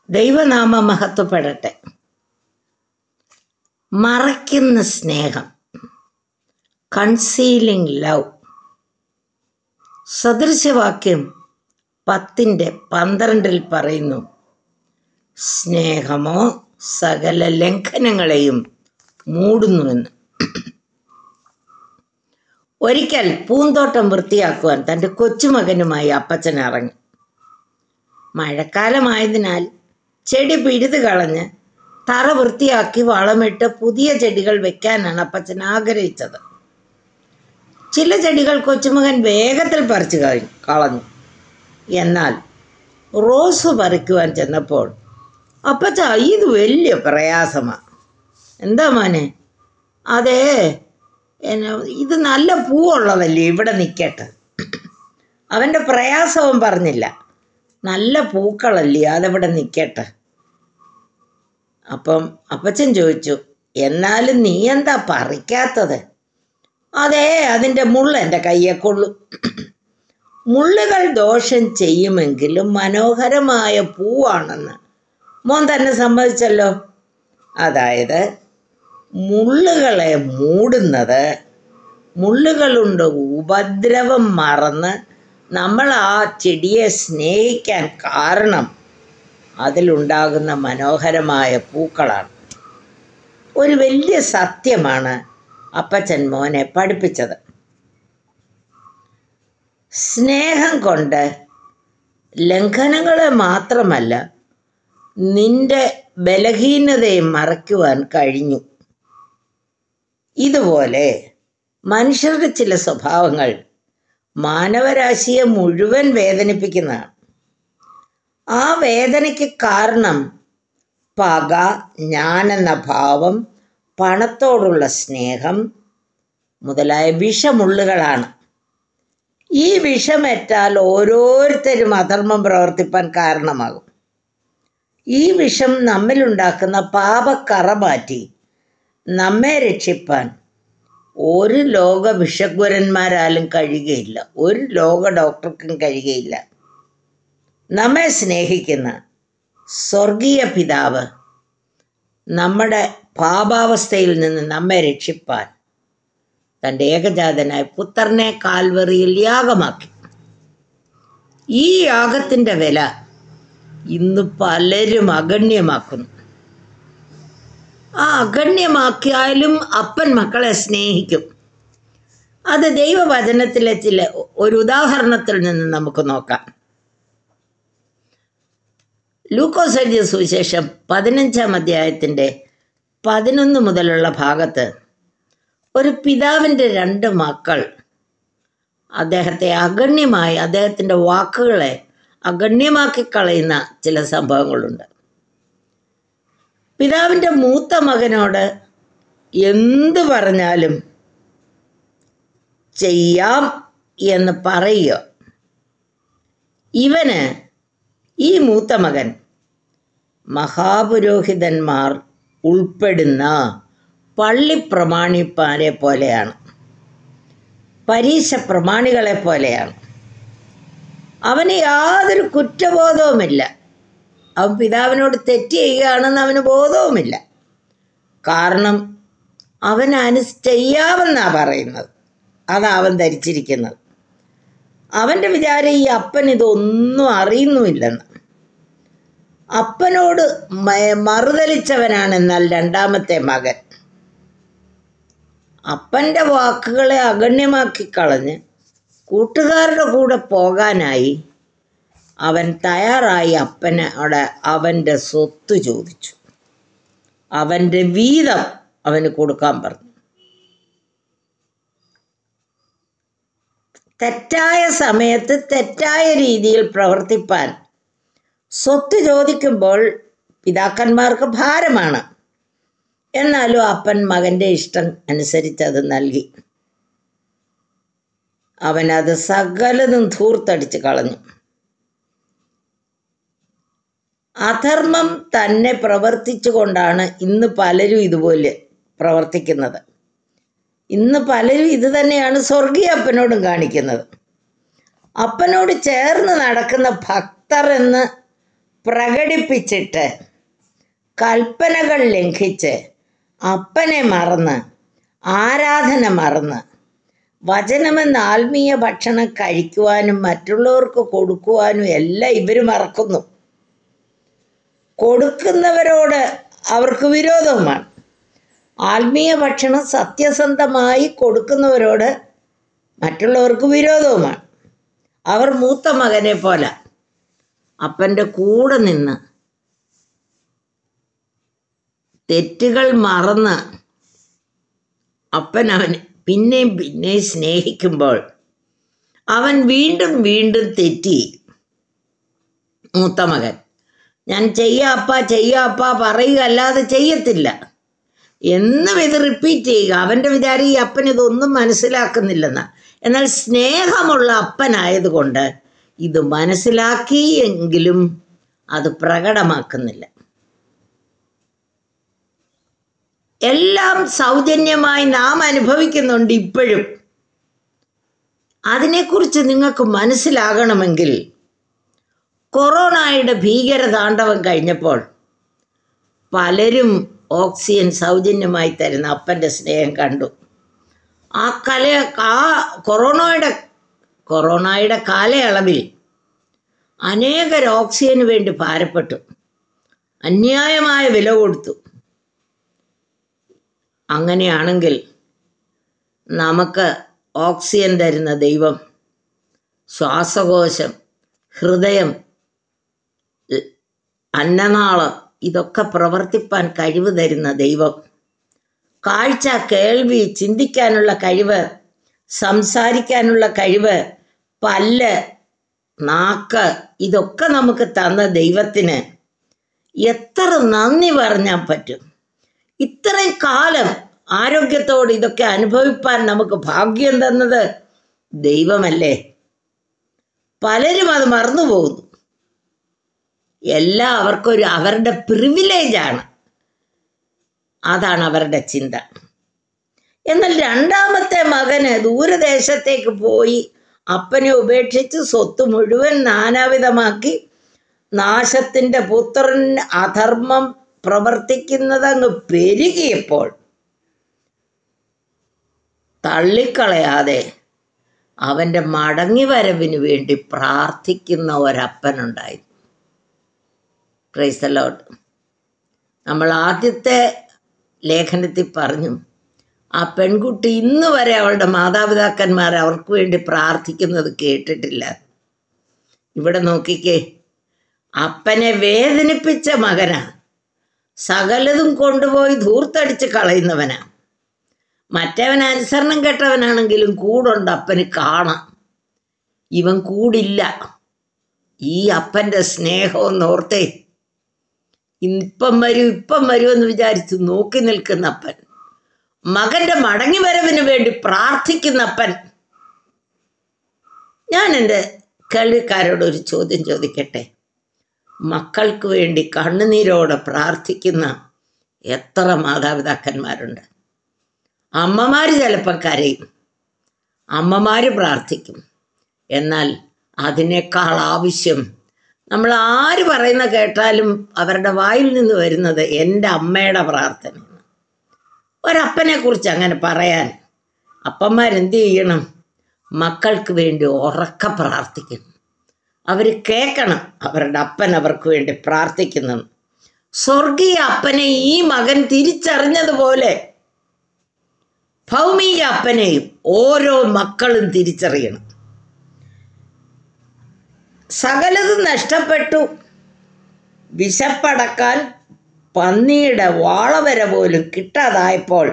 ദൈവനാമ മഹത്വപ്പെടട്ടെ മറയ്ക്കുന്ന സ്നേഹം concealing love സദൃശവാക്യം പത്തിൻ്റെ പന്ത്രണ്ടിൽ പറയുന്നു സ്നേഹമോ സകല ലംഘനങ്ങളെയും മൂടുന്നുവെന്ന് ഒരിക്കൽ പൂന്തോട്ടം വൃത്തിയാക്കുവാൻ തൻ്റെ കൊച്ചുമകനുമായി അപ്പച്ചൻ ഇറങ്ങി മഴക്കാലമായതിനാൽ ചെടി പിഴുതു കളഞ്ഞ് തറ വൃത്തിയാക്കി വളമിട്ട് പുതിയ ചെടികൾ വെക്കാനാണ് അപ്പച്ചൻ ആഗ്രഹിച്ചത് ചില ചെടികൾ കൊച്ചുമകൻ വേഗത്തിൽ പറിച്ചു കഴിഞ്ഞു കളഞ്ഞു എന്നാൽ റോസ് പറിക്കുവാൻ ചെന്നപ്പോൾ അപ്പച്ച ഇത് വലിയ പ്രയാസമാണ് എന്താ മോനെ അതേ എന്നെ ഇത് നല്ല പൂവുള്ളതല്ലേ ഇവിടെ നിൽക്കട്ടെ അവൻ്റെ പ്രയാസവും പറഞ്ഞില്ല നല്ല പൂക്കളല്ലേ അതിവിടെ നിൽക്കട്ടെ അപ്പം അപ്പച്ചൻ ചോദിച്ചു എന്നാലും നീ എന്താ പറിക്കാത്തത് അതേ അതിൻ്റെ മുള്ള എൻ്റെ കയ്യെ കൊള്ളു മുള്ളുകൾ ദോഷം ചെയ്യുമെങ്കിലും മനോഹരമായ പൂവാണെന്ന് മോൻ തന്നെ സമ്മതിച്ചല്ലോ അതായത് മുള്ളുകളെ മൂടുന്നത് മുള്ളുകളുണ്ട് ഉപദ്രവം മറന്ന് നമ്മൾ ആ ചെടിയെ സ്നേഹിക്കാൻ കാരണം അതിലുണ്ടാകുന്ന മനോഹരമായ പൂക്കളാണ് ഒരു വലിയ സത്യമാണ് അപ്പച്ചൻ മോനെ പഠിപ്പിച്ചത് സ്നേഹം കൊണ്ട് ലംഘനങ്ങളെ മാത്രമല്ല നിന്റെ ബലഹീനതയെ മറയ്ക്കുവാൻ കഴിഞ്ഞു ഇതുപോലെ മനുഷ്യരുടെ ചില സ്വഭാവങ്ങൾ മാനവരാശിയെ മുഴുവൻ വേദനിപ്പിക്കുന്നതാണ് ആ വേദനയ്ക്ക് കാരണം പക ഞാനെന്ന ഭാവം പണത്തോടുള്ള സ്നേഹം മുതലായ വിഷമുള്ളുകളാണ് ഈ വിഷമേറ്റാൽ ഓരോരുത്തരും അധർമ്മം പ്രവർത്തിപ്പാൻ കാരണമാകും ഈ വിഷം നമ്മിലുണ്ടാക്കുന്ന പാപക്കറ മാറ്റി നമ്മെ രക്ഷിപ്പാൻ ഒരു ലോക വിഷഗ്വരന്മാരാലും കഴിയുകയില്ല ഒരു ലോക ഡോക്ടർക്കും കഴിയുകയില്ല നമ്മെ സ്നേഹിക്കുന്ന സ്വർഗീയ പിതാവ് നമ്മുടെ പാപാവസ്ഥയിൽ നിന്ന് നമ്മെ രക്ഷിപ്പാൻ തൻ്റെ ഏകജാതനായ പുത്രനെ കാൽവറിയിൽ യാഗമാക്കി ഈ യാഗത്തിൻ്റെ വില ഇന്ന് പലരും അഗണ്യമാക്കുന്നു ആ അഗണ്യമാക്കിയാലും അപ്പൻ മക്കളെ സ്നേഹിക്കും അത് ദൈവവചനത്തിലെ ചില ഒരു ഉദാഹരണത്തിൽ നിന്ന് നമുക്ക് നോക്കാം ലൂക്കോസ് എഴുതിയ സുവിശേഷം പതിനഞ്ചാം അധ്യായത്തിൻ്റെ പതിനൊന്ന് മുതലുള്ള ഭാഗത്ത് ഒരു പിതാവിൻ്റെ രണ്ട് മക്കൾ അദ്ദേഹത്തെ അഗണ്യമായി അദ്ദേഹത്തിൻ്റെ വാക്കുകളെ അഗണ്യമാക്കി കളയുന്ന ചില സംഭവങ്ങളുണ്ട് പിതാവിൻ്റെ മൂത്ത മകനോട് എന്ത് പറഞ്ഞാലും ചെയ്യാം എന്ന് പറയുക ഇവന് ഈ മൂത്ത മകൻ മഹാപുരോഹിതന്മാർ ഉൾപ്പെടുന്ന പള്ളി പ്രമാണിപ്പാരെ പോലെയാണ് പരീക്ഷ പ്രമാണികളെ പോലെയാണ് അവന് യാതൊരു കുറ്റബോധവുമില്ല അവൻ പിതാവിനോട് തെറ്റ് ചെയ്യുകയാണെന്ന് അവന് ബോധവുമില്ല കാരണം അവൻ അനു ചെയ്യാമെന്നാണ് പറയുന്നത് അതാ അവൻ ധരിച്ചിരിക്കുന്നത് അവൻ്റെ വിചാരം ഈ അപ്പൻ ഇതൊന്നും അറിയുന്നുമില്ലെന്ന് അപ്പനോട് മറുതലിച്ചവനാണെന്നാൽ രണ്ടാമത്തെ മകൻ അപ്പൻ്റെ വാക്കുകളെ അഗണ്യമാക്കി കളഞ്ഞ് കൂട്ടുകാരുടെ കൂടെ പോകാനായി അവൻ തയ്യാറായി അപ്പനോട് അവൻ്റെ സ്വത്ത് ചോദിച്ചു അവൻ്റെ വീതം അവന് കൊടുക്കാൻ പറഞ്ഞു തെറ്റായ സമയത്ത് തെറ്റായ രീതിയിൽ പ്രവർത്തിപ്പാൻ സ്വത്ത് ചോദിക്കുമ്പോൾ പിതാക്കന്മാർക്ക് ഭാരമാണ് എന്നാലും അപ്പൻ മകൻ്റെ ഇഷ്ടം അനുസരിച്ച് അത് നൽകി അവനത് സകലതും ധൂർത്തടിച്ച് കളഞ്ഞു അധർമ്മം തന്നെ പ്രവർത്തിച്ചുകൊണ്ടാണ് ഇന്ന് പലരും ഇതുപോലെ പ്രവർത്തിക്കുന്നത് ഇന്ന് പലരും ഇത് തന്നെയാണ് സ്വർഗീയ അപ്പനോടും കാണിക്കുന്നത് അപ്പനോട് ചേർന്ന് നടക്കുന്ന ഭക്തർ എന്ന് പ്രകടിപ്പിച്ചിട്ട് കൽപ്പനകൾ ലംഘിച്ച് അപ്പനെ മറന്ന് ആരാധന മറന്ന് വചനമെന്ന ആത്മീയ ഭക്ഷണം കഴിക്കുവാനും മറ്റുള്ളവർക്ക് കൊടുക്കുവാനും എല്ലാം ഇവർ മറക്കുന്നു കൊടുക്കുന്നവരോട് അവർക്ക് വിരോധവുമാണ് ആത്മീയ ഭക്ഷണം സത്യസന്ധമായി കൊടുക്കുന്നവരോട് മറ്റുള്ളവർക്ക് വിരോധവുമാണ് അവർ മൂത്ത മകനെ പോലെ അപ്പൻ്റെ കൂടെ നിന്ന് തെറ്റുകൾ മറന്ന് അപ്പൻ അവൻ പിന്നെയും പിന്നെയും സ്നേഹിക്കുമ്പോൾ അവൻ വീണ്ടും വീണ്ടും തെറ്റി മൂത്ത മകൻ ഞാൻ ചെയ്യാപ്പ ചെയ്യാപ്പ പറയുക അല്ലാതെ ചെയ്യത്തില്ല എന്നും ഇത് റിപ്പീറ്റ് ചെയ്യുക അവൻ്റെ വിചാരം ഈ അപ്പൻ ഇതൊന്നും മനസ്സിലാക്കുന്നില്ലെന്ന് എന്നാൽ സ്നേഹമുള്ള അപ്പനായതുകൊണ്ട് ഇത് മനസ്സിലാക്കി എങ്കിലും അത് പ്രകടമാക്കുന്നില്ല എല്ലാം സൗജന്യമായി നാം അനുഭവിക്കുന്നുണ്ട് ഇപ്പോഴും അതിനെക്കുറിച്ച് നിങ്ങൾക്ക് മനസ്സിലാകണമെങ്കിൽ കൊറോണയുടെ ഭീകരതാണ്ഡവം കഴിഞ്ഞപ്പോൾ പലരും ഓക്സിജൻ സൗജന്യമായി തരുന്ന അപ്പൻ്റെ സ്നേഹം കണ്ടു ആ കല ആ കൊറോണയുടെ കൊറോണയുടെ കാലയളവിൽ അനേകർ ഓക്സിജന് വേണ്ടി ഭാരപ്പെട്ടു അന്യായമായ വില കൊടുത്തു അങ്ങനെയാണെങ്കിൽ നമുക്ക് ഓക്സിജൻ തരുന്ന ദൈവം ശ്വാസകോശം ഹൃദയം ല- അന്നനാളം ഇതൊക്കെ പ്രവർത്തിപ്പാൻ കഴിവ് തരുന്ന ദൈവം കാഴ്ച കേൾവി ചിന്തിക്കാനുള്ള കഴിവ് സംസാരിക്കാനുള്ള കഴിവ് പല്ല് നാക്ക് ഇതൊക്കെ നമുക്ക് തന്ന ദൈവത്തിന് എത്ര നന്ദി പറഞ്ഞാൽ പറ്റും ഇത്രയും കാലം ആരോഗ്യത്തോട് ഇതൊക്കെ അനുഭവിപ്പാൻ നമുക്ക് ഭാഗ്യം തന്നത് ദൈവമല്ലേ പലരും അത് മറന്നു പോകുന്നു എല്ലാം അവർക്കൊരു അവരുടെ പ്രിവിലേജാണ് അതാണ് അവരുടെ ചിന്ത എന്നാൽ രണ്ടാമത്തെ മകന് ദൂരദേശത്തേക്ക് പോയി അപ്പനെ ഉപേക്ഷിച്ച് സ്വത്ത് മുഴുവൻ നാനാവിധമാക്കി നാശത്തിൻ്റെ പുത്രൻ അധർമ്മം പ്രവർത്തിക്കുന്നതങ്ങ് പെരുകിയപ്പോൾ തള്ളിക്കളയാതെ അവൻ്റെ മടങ്ങിവരവിന് വേണ്ടി പ്രാർത്ഥിക്കുന്ന ഒരപ്പനുണ്ടായി പ്രൈസലോട്ട് നമ്മൾ ആദ്യത്തെ ലേഖനത്തിൽ പറഞ്ഞു ആ പെൺകുട്ടി ഇന്ന് വരെ അവളുടെ മാതാപിതാക്കന്മാർ അവർക്ക് വേണ്ടി പ്രാർത്ഥിക്കുന്നത് കേട്ടിട്ടില്ല ഇവിടെ നോക്കിക്കേ അപ്പനെ വേദനിപ്പിച്ച മകനാ സകലതും കൊണ്ടുപോയി ധൂർത്തടിച്ച് കളയുന്നവനാ മറ്റവൻ അനുസരണം കെട്ടവനാണെങ്കിലും കൂടുണ്ട് അപ്പന് കാണാം ഇവൻ കൂടില്ല ഈ അപ്പൻ്റെ സ്നേഹം ഓർത്തേ ഇപ്പം വരും ഇപ്പം വരുമെന്ന് വിചാരിച്ച് നോക്കി നിൽക്കുന്ന അപ്പൻ മകന്റെ മടങ്ങി വരവിന് വേണ്ടി പ്രാർത്ഥിക്കുന്ന അപ്പൻ ഞാൻ എൻ്റെ കേൾവിക്കാരോട് ഒരു ചോദ്യം ചോദിക്കട്ടെ മക്കൾക്ക് വേണ്ടി കണ്ണുനീരോടെ പ്രാർത്ഥിക്കുന്ന എത്ര മാതാപിതാക്കന്മാരുണ്ട് അമ്മമാർ ചിലപ്പോൾ കരയും അമ്മമാർ പ്രാർത്ഥിക്കും എന്നാൽ അതിനേക്കാൾ ആവശ്യം നമ്മൾ ആര് പറയുന്ന കേട്ടാലും അവരുടെ വായിൽ നിന്ന് വരുന്നത് എൻ്റെ അമ്മയുടെ പ്രാർത്ഥനയാണ് ഒരപ്പനെ കുറിച്ച് അങ്ങനെ പറയാൻ അപ്പന്മാരെന്ത് ചെയ്യണം മക്കൾക്ക് വേണ്ടി ഉറക്ക പ്രാർത്ഥിക്കണം അവർ കേൾക്കണം അവരുടെ അപ്പൻ അവർക്ക് വേണ്ടി പ്രാർത്ഥിക്കുന്നു സ്വർഗീയ അപ്പനെ ഈ മകൻ തിരിച്ചറിഞ്ഞതുപോലെ ഭൗമിക അപ്പനെയും ഓരോ മക്കളും തിരിച്ചറിയണം സകലതും നഷ്ടപ്പെട്ടു വിശപ്പടക്കാൻ പന്നിയുടെ വാളവര പോലും കിട്ടാതായപ്പോൾ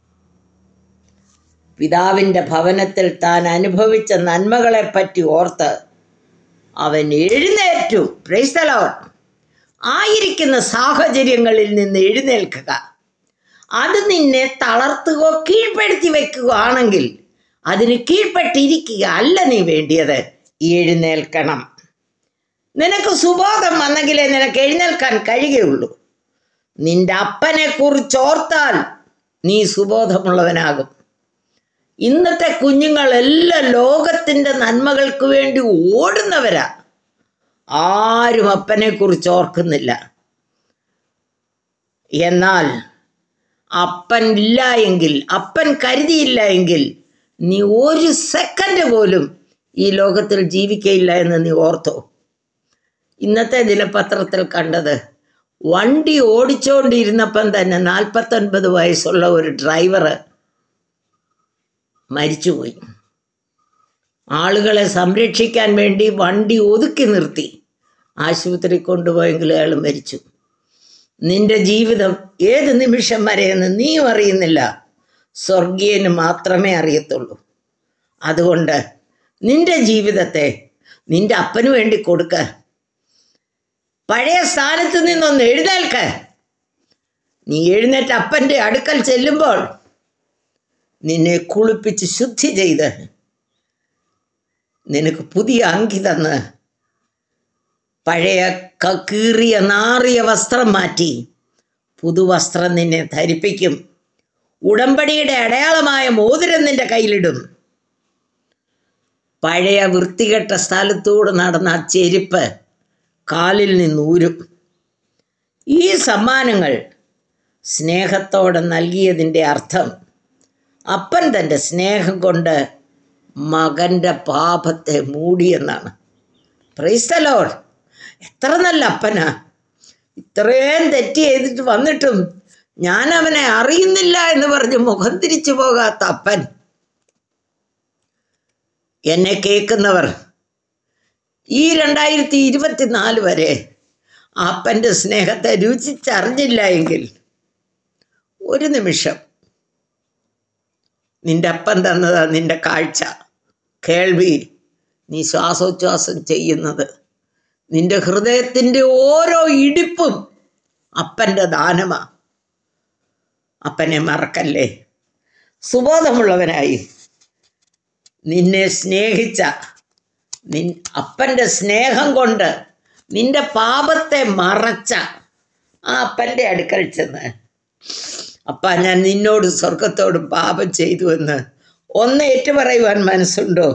പിതാവിൻ്റെ ഭവനത്തിൽ താൻ അനുഭവിച്ച നന്മകളെപ്പറ്റി ഓർത്ത് അവൻ എഴുന്നേറ്റു പ്രൈസ്തലോൺ ആയിരിക്കുന്ന സാഹചര്യങ്ങളിൽ നിന്ന് എഴുന്നേൽക്കുക അത് നിന്നെ തളർത്തുകയോ കീഴ്പ്പെടുത്തി വെക്കുകയാണെങ്കിൽ അതിന് കീഴ്പ്പെട്ടിരിക്കുക അല്ല നീ വേണ്ടിയത് എഴുന്നേൽക്കണം നിനക്ക് സുബോധം വന്നെങ്കിലേ നിനക്ക് എഴുന്നേൽക്കാൻ കഴിയുകയുള്ളൂ നിന്റെ അപ്പനെ കുറിച്ചോർത്താൽ നീ സുബോധമുള്ളവനാകും ഇന്നത്തെ കുഞ്ഞുങ്ങളെല്ലാം ലോകത്തിൻ്റെ നന്മകൾക്ക് വേണ്ടി ഓടുന്നവരാ ആരും അപ്പനെക്കുറിച്ച് ഓർക്കുന്നില്ല എന്നാൽ അപ്പൻ ഇല്ല എങ്കിൽ അപ്പൻ കരുതിയില്ല എങ്കിൽ നീ ഒരു സെക്കൻഡ് പോലും ഈ ലോകത്തിൽ ജീവിക്കയില്ല എന്ന് നീ ഓർത്തോ ഇന്നത്തെ ദിനപത്രത്തിൽ കണ്ടത് വണ്ടി ഓടിച്ചുകൊണ്ടിരുന്നപ്പം തന്നെ നാൽപ്പത്തൊൻപത് വയസ്സുള്ള ഒരു ഡ്രൈവർ മരിച്ചുപോയി ആളുകളെ സംരക്ഷിക്കാൻ വേണ്ടി വണ്ടി ഒതുക്കി നിർത്തി ആശുപത്രി കൊണ്ടുപോയെങ്കിലും അയാൾ മരിച്ചു നിന്റെ ജീവിതം ഏത് നിമിഷം വരെയെന്ന് നീയും അറിയുന്നില്ല സ്വർഗീയന് മാത്രമേ അറിയത്തുള്ളൂ അതുകൊണ്ട് നിന്റെ ജീവിതത്തെ നിന്റെ അപ്പന് വേണ്ടി കൊടുക്ക പഴയ സ്ഥാനത്ത് നിന്നൊന്ന് എഴുന്നേൽക്ക നീ എഴുന്നേറ്റ് അപ്പൻ്റെ അടുക്കൽ ചെല്ലുമ്പോൾ നിന്നെ കുളിപ്പിച്ച് ശുദ്ധി ചെയ്ത് നിനക്ക് പുതിയ അങ്കി തന്ന് പഴയ ക- കീറിയ നാറിയ വസ്ത്രം മാറ്റി പുതുവസ്ത്രം നിന്നെ ധരിപ്പിക്കും ഉടമ്പടിയുടെ അടയാളമായ മോതിരം നിന്റെ കയ്യിലിടും പഴയ വൃത്തികെട്ട സ്ഥലത്തൂടെ നടന്ന ആ ചെരുപ്പ് കാലിൽ നിന്നൂരും ഈ സമ്മാനങ്ങൾ സ്നേഹത്തോടെ നൽകിയതിൻ്റെ അർത്ഥം അപ്പൻ തൻ്റെ സ്നേഹം കൊണ്ട് മകൻ്റെ പാപത്തെ മൂടിയെന്നാണ് പ്രൈസ്തലോൾ എത്ര നല്ല അപ്പനാ ഇത്രയും തെറ്റ് ചെയ്തിട്ട് വന്നിട്ടും ഞാൻ അവനെ അറിയുന്നില്ല എന്ന് പറഞ്ഞ് മുഖം തിരിച്ചു പോകാത്ത അപ്പൻ എന്നെ കേൾക്കുന്നവർ ഈ രണ്ടായിരത്തി ഇരുപത്തിനാല് വരെ ആ അപ്പൻ്റെ സ്നേഹത്തെ രുചിച്ചറിഞ്ഞില്ല എങ്കിൽ ഒരു നിമിഷം നിന്റെ അപ്പൻ തന്നതാ നിന്റെ കാഴ്ച കേൾവി നീ ശ്വാസോച്ഛ്വാസം ചെയ്യുന്നത് നിന്റെ ഹൃദയത്തിൻ്റെ ഓരോ ഇടിപ്പും അപ്പൻ്റെ ദാനമാ അപ്പനെ മറക്കല്ലേ സുബോധമുള്ളവനായി നിന്നെ സ്നേഹിച്ച നിൻ അപ്പൻ്റെ സ്നേഹം കൊണ്ട് നിന്റെ പാപത്തെ മറച്ച ആ അപ്പൻ്റെ അടുക്കൽ ചെന്ന് അപ്പ ഞാൻ നിന്നോട് സ്വർഗത്തോടും പാപം ചെയ്തു എന്ന് ഒന്ന് ഏറ്റുപറയുവാൻ മനസ്സുണ്ടോ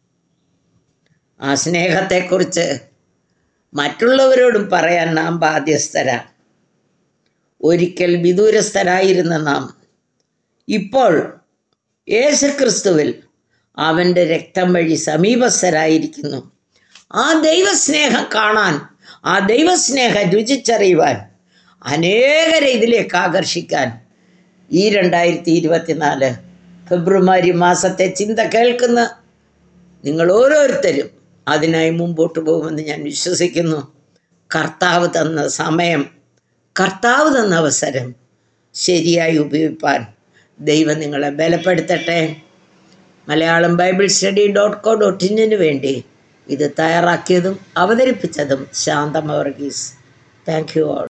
ആ സ്നേഹത്തെക്കുറിച്ച് മറ്റുള്ളവരോടും പറയാൻ നാം ബാധ്യസ്ഥരാ ഒരിക്കൽ വിദൂരസ്ഥരായിരുന്ന നാം ഇപ്പോൾ യേശുക്രിസ്തുവിൽ അവൻ്റെ രക്തം വഴി സമീപസ്ഥരായിരിക്കുന്നു ആ ദൈവസ്നേഹം കാണാൻ ആ ദൈവസ്നേഹം രുചിച്ചറിയുവാൻ അനേകരെ ഇതിലേക്ക് ആകർഷിക്കാൻ ഈ രണ്ടായിരത്തി ഇരുപത്തിനാല് ഫെബ്രുവരി മാസത്തെ ചിന്ത കേൾക്കുന്ന നിങ്ങൾ ഓരോരുത്തരും അതിനായി മുമ്പോട്ട് പോകുമെന്ന് ഞാൻ വിശ്വസിക്കുന്നു കർത്താവ് തന്ന സമയം കർത്താവ് തന്ന അവസരം ശരിയായി ഉപയോഗിപ്പാൻ ദൈവം നിങ്ങളെ ബലപ്പെടുത്തട്ടെ Malayalam Bible study dot co dot ഇന്നിന് വേണ്ടി ഇത് തയ്യാറാക്കിയതും അവതരിപ്പിച്ചതും Shanthama Varghese thank you all